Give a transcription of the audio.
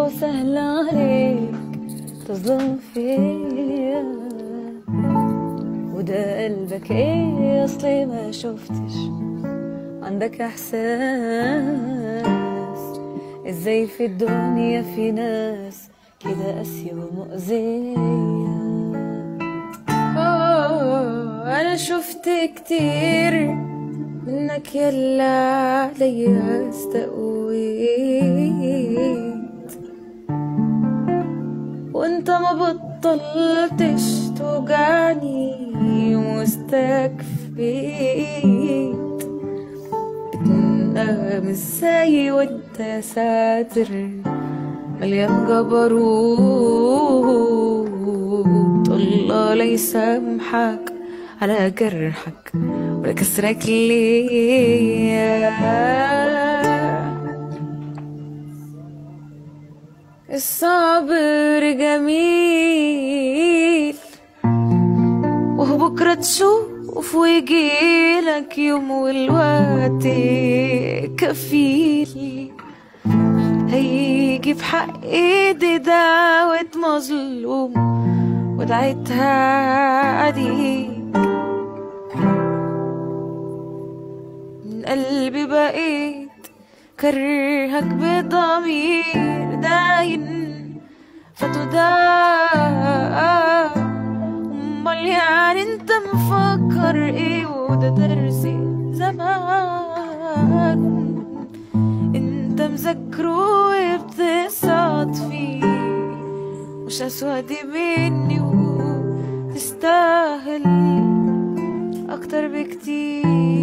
سهل عليك تظلم فيا وده قلبك ايه اصلي ما شفتش عندك احساس ازاي في الدنيا في ناس كده قاسية ومؤذية آه، انا شفت كتير منك يلا عليا استقويت وانت ما بطلتش توجعني ومستكفيت بتنام ازاي وانت يا ساتر مليان جبروت الله لا يسامحك على جرحك ولا كسرك ليا الصبر جميل وهو بكرة تشوف ويجيلك يوم والوقت كفيل هيجي في حق ايدي دعوة مظلوم ودعيتها عديك من قلبي بقيت كرهك بضمير داين فتداء امال يعني انت مفكر ايه وده درسي زمان انت مذاكره وبتصعد فيه مش اسود مني وتستاهل اكتر بكتير